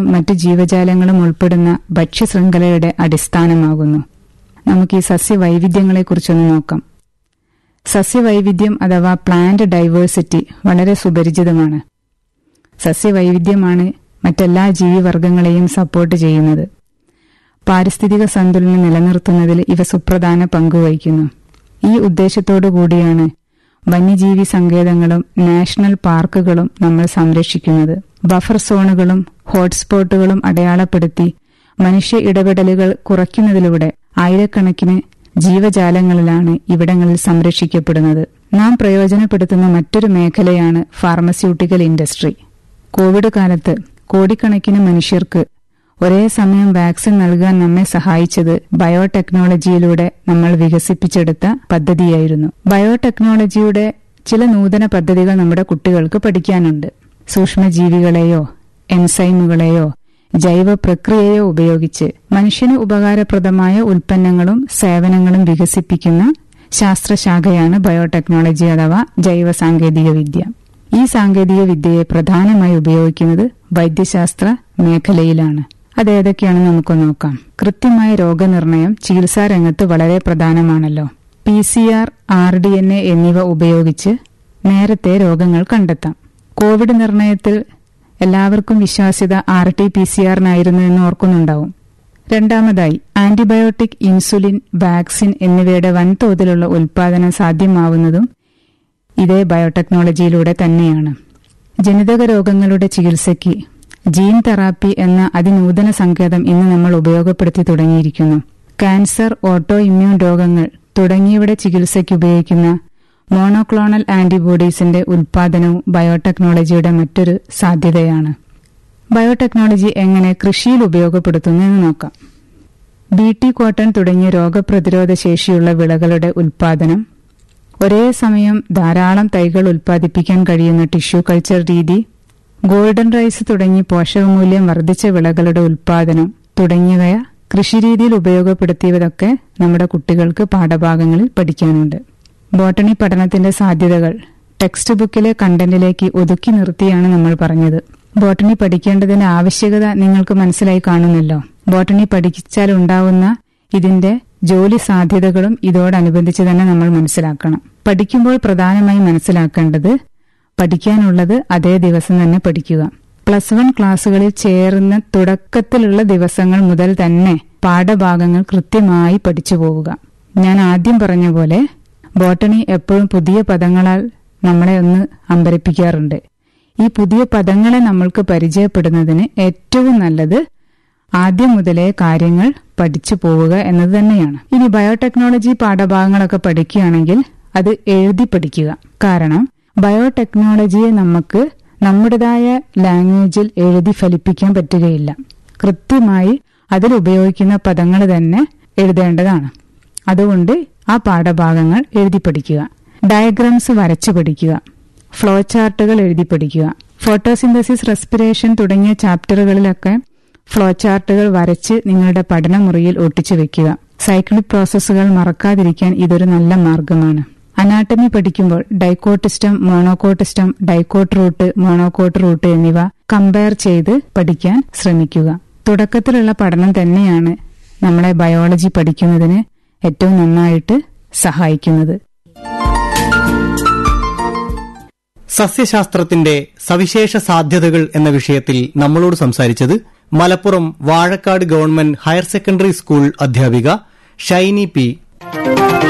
മറ്റു ജീവജാലങ്ങളും ഉൾപ്പെടുന്ന ഭക്ഷ്യശൃംഖലയുടെ അടിസ്ഥാനമാകുന്നു നമുക്ക് ഈ സസ്യവൈവിധ്യങ്ങളെക്കുറിച്ചൊന്ന് നോക്കാം സസ്യവൈവിധ്യം അഥവാ പ്ലാന്റ് ഡൈവേഴ്സിറ്റി വളരെ സുപരിചിതമാണ് സസ്യവൈവിധ്യമാണ് മറ്റെല്ലാ ജീവിവർഗങ്ങളെയും സപ്പോർട്ട് ചെയ്യുന്നത് പാരിസ്ഥിതിക സന്തുലനം നിലനിർത്തുന്നതിൽ ഇവ സുപ്രധാന പങ്കുവഹിക്കുന്നു ഈ ഉദ്ദേശത്തോടു കൂടിയാണ് വന്യജീവി സങ്കേതങ്ങളും നാഷണൽ പാർക്കുകളും നമ്മൾ സംരക്ഷിക്കുന്നത് ബഫർ സോണുകളും ഹോട്ട്സ്പോട്ടുകളും അടയാളപ്പെടുത്തി മനുഷ്യ ഇടപെടലുകൾ കുറയ്ക്കുന്നതിലൂടെ ആയിരക്കണക്കിന് ജീവജാലങ്ങളിലാണ് ഇവിടങ്ങളിൽ സംരക്ഷിക്കപ്പെടുന്നത് നാം പ്രയോജനപ്പെടുത്തുന്ന മറ്റൊരു മേഖലയാണ് ഫാർമസ്യൂട്ടിക്കൽ ഇൻഡസ്ട്രി കോവിഡ് കാലത്ത് കോടിക്കണക്കിന് മനുഷ്യർക്ക് ഒരേ സമയം വാക്സിൻ നൽകാൻ നമ്മെ സഹായിച്ചത് ബയോടെക്നോളജിയിലൂടെ നമ്മൾ വികസിപ്പിച്ചെടുത്ത പദ്ധതിയായിരുന്നു ബയോടെക്നോളജിയുടെ ചില നൂതന പദ്ധതികൾ നമ്മുടെ കുട്ടികൾക്ക് പഠിക്കാനുണ്ട് സൂക്ഷ്മജീവികളെയോ എൻസൈമുകളെയോ ജൈവ പ്രക്രിയയോ ഉപയോഗിച്ച് മനുഷ്യന് ഉപകാരപ്രദമായ ഉൽപ്പന്നങ്ങളും സേവനങ്ങളും വികസിപ്പിക്കുന്ന ശാസ്ത്രശാഖയാണ് ബയോടെക്നോളജി അഥവാ ജൈവ സാങ്കേതിക വിദ്യ ഈ സാങ്കേതിക വിദ്യയെ പ്രധാനമായി ഉപയോഗിക്കുന്നത് വൈദ്യശാസ്ത്ര മേഖലയിലാണ് അതേതൊക്കെയാണെന്ന് നമുക്ക് നോക്കാം കൃത്യമായ രോഗനിർണയം ചികിത്സാ രംഗത്ത് വളരെ പ്രധാനമാണല്ലോ P C R R D N A എന്നിവ ഉപയോഗിച്ച് നേരത്തെ രോഗങ്ങൾ കണ്ടെത്താം കോവിഡ് നിർണയത്തിൽ എല്ലാവർക്കും വിശ്വാസ്യത ആർ ടി പി സി ആറിനായിരുന്നു എന്ന് ഓർക്കുന്നുണ്ടാവും രണ്ടാമതായി ആന്റിബയോട്ടിക് ഇൻസുലിൻ വാക്സിൻ എന്നിവയുടെ വൻതോതിലുള്ള ഉൽപാദനം സാധ്യമാവുന്നതും ഇതേ ബയോടെക്നോളജിയിലൂടെ തന്നെയാണ് ജനിതക രോഗങ്ങളുടെ ചികിത്സയ്ക്ക് ജീൻ തെറാപ്പി എന്ന അതിനൂതന സങ്കേതം ഇന്ന് നമ്മൾ ഉപയോഗപ്പെടുത്തി തുടങ്ങിയിരിക്കുന്നു ക്യാൻസർ ഓട്ടോ ഇമ്മ്യൂൺ രോഗങ്ങൾ തുടങ്ങിയവയുടെ ചികിത്സയ്ക്ക് ഉപയോഗിക്കുന്ന മോണോക്ലോണൽ ആന്റിബോഡീസിന്റെ ഉൽപാദനവും ബയോടെക്നോളജിയുടെ മറ്റൊരു സാധ്യതയാണ് ബയോടെക്നോളജി എങ്ങനെ കൃഷിയിൽ ഉപയോഗപ്പെടുത്തുന്നു എന്ന് നോക്കാം ബി ടി കോട്ടൺ തുടങ്ങിയ രോഗപ്രതിരോധ ശേഷിയുള്ള വിളകളുടെ ഉൽപാദനം ഒരേ സമയം ധാരാളം തൈകൾ ഉൽപ്പാദിപ്പിക്കാൻ കഴിയുന്ന ടിഷ്യൂ കൾച്ചർ രീതി ഗോൾഡൻ റൈസ് തുടങ്ങി പോഷകമൂല്യം വർദ്ധിച്ച വിളകളുടെ ഉൽപാദനം തുടങ്ങിയവ കൃഷിരീതിയിൽ ഉപയോഗപ്പെടുത്തിയതൊക്കെ നമ്മുടെ കുട്ടികൾക്ക് പാഠഭാഗങ്ങളിൽ പഠിക്കാനുണ്ട് ബോട്ടണി പഠനത്തിന്റെ സാധ്യതകൾ ടെക്സ്റ്റ് ബുക്കിലെ കണ്ടന്റിലേക്ക് ഒതുക്കി നിർത്തിയാണ് നമ്മൾ പറഞ്ഞത് ബോട്ടണി പഠിക്കേണ്ടതിന്റെ ആവശ്യകത നിങ്ങൾക്ക് മനസ്സിലായി കാണുമല്ലോ ബോട്ടണി പഠിച്ചാൽ ഉണ്ടാവുന്ന ഇതിന്റെ ജോലി സാധ്യതകളും ഇതോടനുബന്ധിച്ച് തന്നെ നമ്മൾ മനസ്സിലാക്കണം പഠിക്കുമ്പോൾ പ്രധാനമായും മനസ്സിലാക്കേണ്ടത് പഠിക്കാനുള്ളത് അതേ ദിവസം തന്നെ പഠിക്കുക പ്ലസ് വൺ ക്ലാസ്സുകളിൽ ചേർന്ന തുടക്കത്തിലുള്ള ദിവസങ്ങൾ മുതൽ തന്നെ പാഠഭാഗങ്ങൾ കൃത്യമായി പഠിച്ചു പോവുക ഞാൻ ആദ്യം പറഞ്ഞ പോലെ ബോട്ടണി എപ്പോഴും പുതിയ പദങ്ങളാൽ നമ്മളെ ഒന്ന് അമ്പരപ്പിക്കാറുണ്ട് ഈ പുതിയ പദങ്ങളെ നമ്മൾക്ക് പരിചയപ്പെടുന്നതിന് ഏറ്റവും നല്ലത് ആദ്യം മുതലേ കാര്യങ്ങൾ പഠിച്ചു പോവുക എന്നത് തന്നെയാണ് ഇനി ബയോടെക്നോളജി പാഠഭാഗങ്ങളൊക്കെ പഠിക്കുകയാണെങ്കിൽ അത് എഴുതി പഠിക്കുക കാരണം ബയോടെക്നോളജിയെ നമുക്ക് നമ്മുടേതായ ലാംഗ്വേജിൽ എഴുതി ഫലിപ്പിക്കാൻ പറ്റുകയില്ല കൃത്യമായി അതിൽ ഉപയോഗിക്കുന്ന പദങ്ങൾ തന്നെ എഴുതേണ്ടതാണ് അതുകൊണ്ട് ആ പാഠഭാഗങ്ങൾ എഴുതി പഠിക്കുക ഡയഗ്രാംസ് വരച്ചു പഠിക്കുക ഫ്ലോ ചാർട്ടുകൾ എഴുതി പഠിക്കുക ഫോട്ടോസിന്തസിസ് റെസ്പിറേഷൻ തുടങ്ങിയ ചാപ്റ്ററുകളിലൊക്കെ ഫ്ലോ ചാർട്ടുകൾ വരച്ച് നിങ്ങളുടെ പഠനമുറിയിൽ ഒട്ടിച്ചു വെക്കുക സൈക്ലിക് പ്രോസസ്സുകൾ മറക്കാതിരിക്കാൻ ഇതൊരു നല്ല മാർഗമാണ് അനാട്ടമി പഠിക്കുമ്പോൾ dicot stem monocot stem dicot root monocot root എന്നിവ കമ്പയർ ചെയ്ത് പഠിക്കാൻ ശ്രമിക്കുക തുടക്കത്തിലുള്ള പഠനം തന്നെയാണ് നമ്മളെ ബയോളജി പഠിക്കുന്നതിന് ഏറ്റവും നന്നായിട്ട് സഹായിക്കുന്നത് സസ്യശാസ്ത്രത്തിന്റെ സവിശേഷ സാധ്യതകൾ എന്ന വിഷയത്തിൽ നമ്മളോട് സംസാരിച്ചത് Malappuram Vazhakkad government higher secondary school അധ്യാപിക ഷൈനി പി